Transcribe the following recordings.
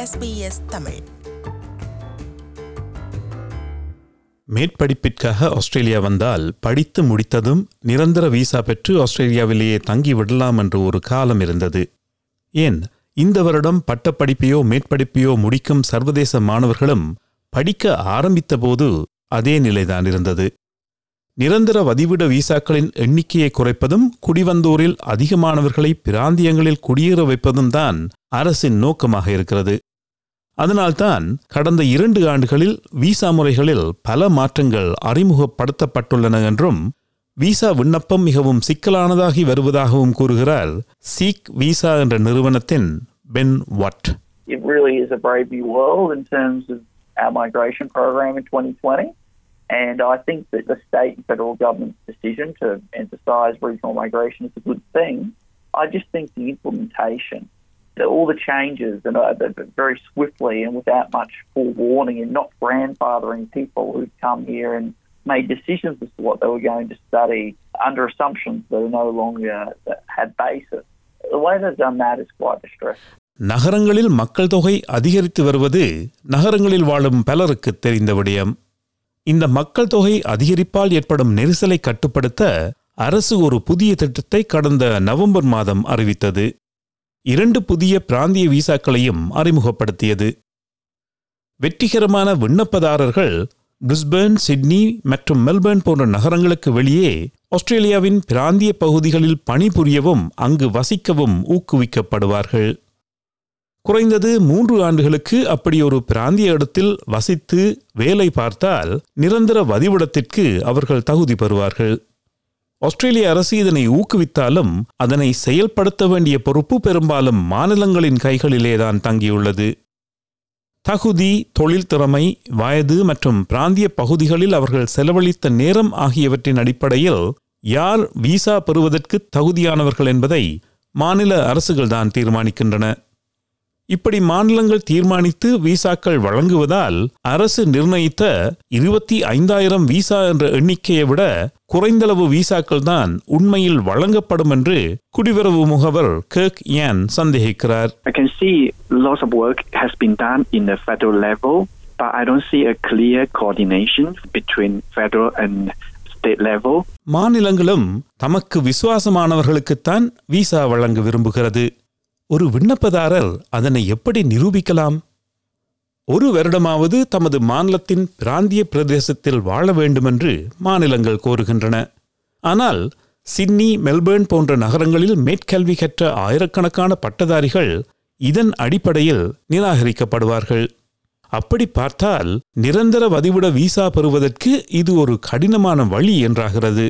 SBS Tamil மேற்படிப்பிற்காக Australia வந்தால் படித்து முடித்ததும் நிரந்தர விசா பெற்று ஆஸ்திரேலியாவிலேயே தங்கி விடலாம் என்று ஒரு காலம் இருந்தது ஏன் இந்த வருடம் பட்டப்படிப்பையோ மேற்படிப்பையோ முடிக்கும் சர்வதேச மாணவர்களும் படிக்க ஆரம்பித்தபோது அதே நிலைதான் இருந்தது நிரந்தர வதிவிட விசாக்களின் எண்ணிக்கையை குறைப்பதும் குடிவந்தோரில் அதிகமானவர்களை பிராந்தியங்களில் குடியேற வைப்பதும் தான் அரசின் நோக்கமாக இருக்கிறது அதனால்தான் கடந்த இரண்டு ஆண்டுகளில் விசா முறைகளில் பல மாற்றங்கள் அறிமுகப்படுத்தப்பட்டுள்ளன என்றும் விசா விண்ணப்பம் மிகவும் சிக்கலானதாகி வருவதாகவும் கூறுகிறார் சீக் விசா என்ற நிறுவனத்தின் Ben Watt it really is a brave new world in terms of our migration program in 2020. And I think that the state and federal government's decision to emphasise regional migration is a good thing. I just think the implementation, the, all the changes, and uh, the- the- very swiftly and without much forewarning, and not grandfathering people who've come here and made decisions as to what they were going to study under assumptions that are no longer that had basis. The way they've done that is quite distressing. நகரங்களில் மக்கள் தொகை அதிகரித்து வருவது நகரங்களில் வாழும் பலருக்கு தெரிந்த விடயம் இந்த மக்கள் தொகை அதிகரிப்பால் ஏற்படும் நெரிசலை கட்டுப்படுத்த அரசு ஒரு புதிய திட்டத்தை கடந்த நவம்பர் மாதம் அறிவித்தது இரண்டு புதிய பிராந்திய விசாக்களையும் அறிமுகப்படுத்தியது வெற்றிகரமான விண்ணப்பதாரர்கள் பிரிஸ்பேர்ன் சிட்னி மற்றும் மெல்பேர்ன் போன்ற நகரங்களுக்கு வெளியே ஆஸ்திரேலியாவின் பிராந்திய பகுதிகளில் பணிபுரியவும் அங்கு வசிக்கவும் ஊக்குவிக்கப்படுவார்கள் குறைந்தது மூன்று ஆண்டுகளுக்கு அப்படி ஒரு பிராந்திய இடத்தில் வசித்து வேலை பார்த்தால் நிரந்தர வதிவிடத்திற்கு அவர்கள் தகுதி பெறுவார்கள் ஆஸ்திரேலிய அரசு இதனை ஊக்குவித்தாலும் அதனை செயல்படுத்த வேண்டிய பொறுப்பு பெரும்பாலும் மாநிலங்களின் கைகளிலேதான் தங்கியுள்ளது தகுதி தொழில் திறமை வயது மற்றும் பிராந்திய பகுதிகளில் அவர்கள் செலவழித்த நேரம் ஆகியவற்றின் அடிப்படையில் யார் விசா பெறுவதற்கு தகுதியானவர்கள் என்பதை மாநில அரசுகள்தான் தீர்மானிக்கின்றன இப்படி மாநிலங்கள் தீர்மானித்து விசாக்கள் வழங்குவதால் அரசு நிர்ணயித்த இருபத்தி ஐந்தாயிரம் விசா என்ற எண்ணிக்கையை விட குறைந்தளவு விசாக்கள் தான் உண்மையில் வழங்கப்படும் என்று குடிவரவு முகவர் கேக் யான் சந்தேகிக்கிறார் I can see lots of work has been done in the federal level, but I don't see a clear coordination between federal and state level. மாநிலங்களும் தமக்கு விசுவாசமானவர்களுக்குத்தான் விசா வழங்க விரும்புகிறது ஒரு விண்ணப்பதாரர் அதனை எப்படி நிரூபிக்கலாம் ஒரு வருடமாவது தமது மாநிலத்தின் பிராந்திய பிரதேசத்தில் வாழ வேண்டுமென்று மாநிலங்கள் கோருகின்றன ஆனால் சிட்னி மெல்பேர்ன் போன்ற நகரங்களில் மேற்கல்வி கற்ற ஆயிரக்கணக்கான பட்டதாரிகள் இதன் அடிப்படையில் நிராகரிக்கப்படுவார்கள் அப்படி பார்த்தால் நிரந்தர வதிவிட விசா பெறுவதற்கு இது ஒரு கடினமான வழி என்றாகிறது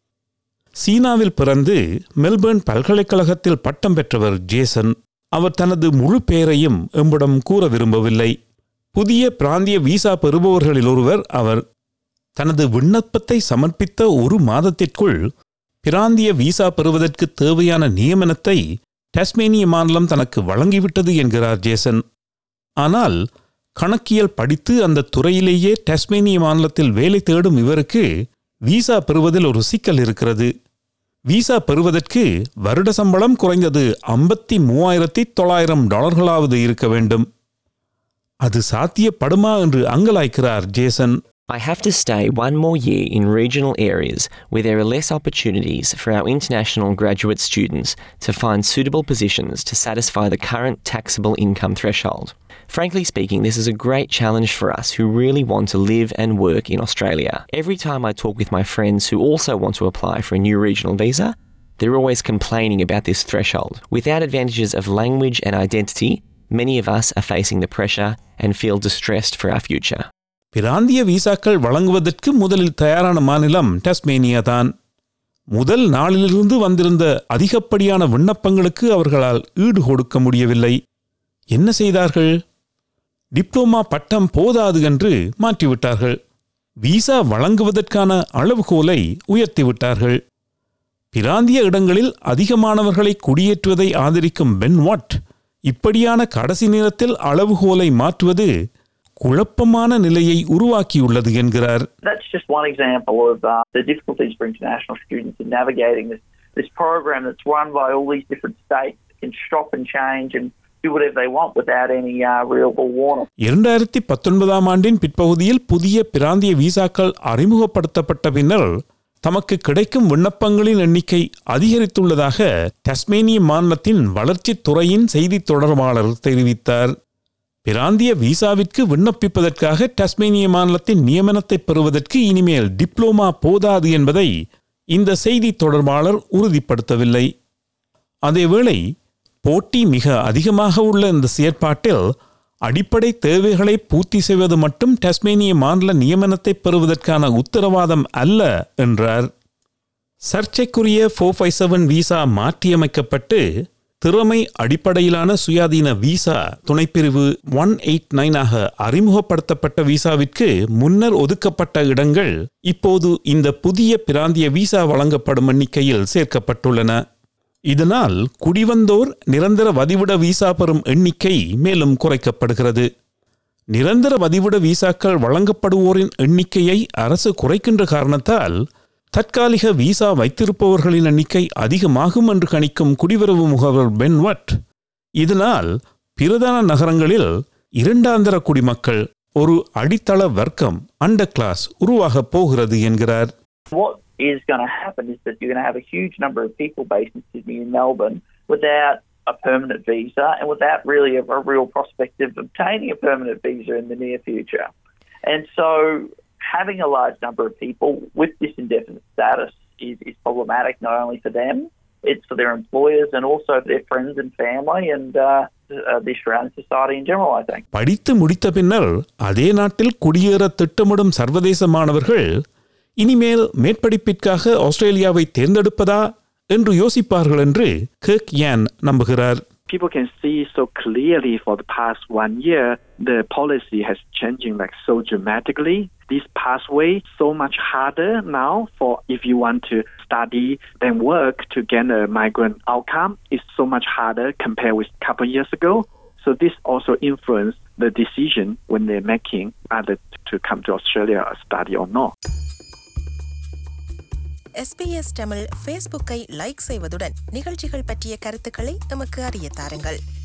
சீனாவில் பிறந்து மெல்பேர்ன் பல்கலைக்கழகத்தில் பட்டம் பெற்றவர் ஜேசன் அவர் தனது முழு பெயரையும் எம்மிடம் கூற விரும்பவில்லை புதிய பிராந்திய விசா பெறுபவர்களில் ஒருவர் அவர் தனது விண்ணப்பத்தை சமர்ப்பித்த ஒரு மாதத்திற்குள் பிராந்திய விசா பெறுவதற்கு தேவையான நியமனத்தை டஸ்மேனிய மாநிலம் தனக்கு வழங்கிவிட்டது என்கிறார் ஜேசன் ஆனால் கணக்கியல் படித்து அந்த துறையிலேயே டஸ்மேனிய மாநிலத்தில் வேலை தேடும் இவருக்கு விசா பெறுவதில் ஒரு சிக்கல் இருக்கிறது விசா பெறுவதற்கு வருட சம்பளம் குறைந்தது ஐம்பத்தி மூவாயிரத்தி தொள்ளாயிரம் டாலர்களாவது இருக்க வேண்டும் அது சாத்தியப்படுமா என்று அங்கலாய்க்கிறார் Jason I have to stay one more year in regional areas where there are less opportunities for our international graduate students to find suitable positions to satisfy the current taxable income threshold. Frankly speaking, this is a great challenge for us who really want to live and work in Australia. Every time I talk with my friends who also want to apply for a new regional visa, they're always complaining about this threshold. Without advantages of language and identity, many of us are facing the pressure and feel distressed for our future. பிராந்திய விசாக்கள் வழங்குவதற்கு முதலில் தயாரான மாநிலம் Tasmania தான் முதல் நாளிலிருந்து வந்திருந்த அதிகப்படியான விண்ணப்பங்களுக்கு அவர்களால் ஈடு கொடுக்க முடியவில்லை என்ன செய்தார்கள் டிப்ளோமா பட்டம் போதாது என்று மாற்றிவிட்டார்கள் விசா வழங்குவதற்கான அளவுகோலை உயர்த்திவிட்டார்கள் பிராந்திய இடங்களில் அதிகமானவர்களை குடியேற்றுவதை ஆதரிக்கும் பென் வாட் இப்படியான கடைசி நேரத்தில் அளவுகோலை மாற்றுவது குழப்பமான நிலையை உருவாக்கியுள்ளது என்கிறார் That's just one example of uh, the difficulties for international students in navigating this, this program that's run by all these different states that can shop and change and do whatever they want without any uh, real warning. இரண்டாயிரத்தி பத்தொன்பதாம் ஆண்டின் பிற்பகுதியில் புதிய பிராந்திய விசாக்கள் அறிமுகப்படுத்தப்பட்ட பின்னர் தமக்கு கிடைக்கும் விண்ணப்பங்களின் எண்ணிக்கை அதிகரித்துள்ளதாக டஸ்மேனிய மாநிலத்தின் வளர்ச்சித் துறையின் செய்தித் தொடர்பாளர் தெரிவித்தார் பிராந்திய விசாவிற்கு விண்ணப்பிப்பதற்காக டஸ்மேனிய மாநிலத்தின் நியமனத்தை பெறுவதற்கு இனிமேல் டிப்ளோமா போதாது என்பதை இந்த செய்தித் தொடர்பாளர் உறுதிப்படுத்தவில்லை அதேவேளை போட்டி மிக அதிகமாக உள்ள இந்த செயற்பாட்டில் அடிப்படை தேவைகளை பூர்த்தி செய்வது மட்டும் டஸ்மேனிய மாநில நியமனத்தை பெறுவதற்கான உத்தரவாதம் அல்ல என்றார் சர்ச்சைக்குரிய ஃபோர் ஃபைவ் செவன் விசா மாற்றியமைக்கப்பட்டு திறமை அடிப்படையிலான சுயாதீன விசா துணைப்பிரிவு ஒன் எயிட் நைனாக அறிமுகப்படுத்தப்பட்ட விசாவிற்கு முன்னர் ஒதுக்கப்பட்ட இடங்கள் இப்போது இந்த புதிய பிராந்திய விசா வழங்கப்படும் எண்ணிக்கையில் சேர்க்கப்பட்டுள்ளன இதனால் குடிவந்தோர் நிரந்தர வதிவிட விசா பெறும் எண்ணிக்கை மேலும் குறைக்கப்படுகிறது நிரந்தர வதிவிட விசாக்கள் வழங்கப்படுவோரின் எண்ணிக்கையை அரசு குறைக்கின்ற காரணத்தால் தற்காலிக விசா வைத்திருப்பவர்களின் எண்ணிக்கை அதிகமாகும் என்று கணிக்கும் குடிவரவு முகவர் பென்வட் இதனால் பிரதான நகரங்களில் இரண்டாந்தர குடிமக்கள் ஒரு அடித்தள வர்க்கம் அண்டர் கிளாஸ் உருவாகப் போகிறது என்கிறார் What is going to happen is that you're going to have a huge number of people based in Sydney and Melbourne without a permanent visa and without really a, a real prospect of obtaining a permanent visa in the near future. And so having a large number of people with this indefinite status is, is problematic not only for them, it's for their employers and also for their friends and family and uh, uh, the Australian society in general, I think. படித்து முடித்த பின்னர் அதே நாட்டில் குடியேற திட்டமிடும் சர்வதேச மாணவர்கள் இனிமேல் மேற்படிப்பிற்காக ஆஸ்திரேலியாவை தேர்ந்தெடுப்பதா என்று யோசிப்பார்கள் என்று கேக் யான் நம்புகிறார் people can see so clearly for the past one year the policy has changing like so dramatically this pathway so much harder now for if you want to study then work to get a migrant outcome is so much harder compared with a couple years ago so this also influence the decision when they're making either to come to australia or study or not SBS Tamil ஃபேஸ்புக்கை like செய்வதுடன் நிகழ்ச்சிகள் பற்றிய கருத்துக்களை எமக்கு அறிய தாருங்கள்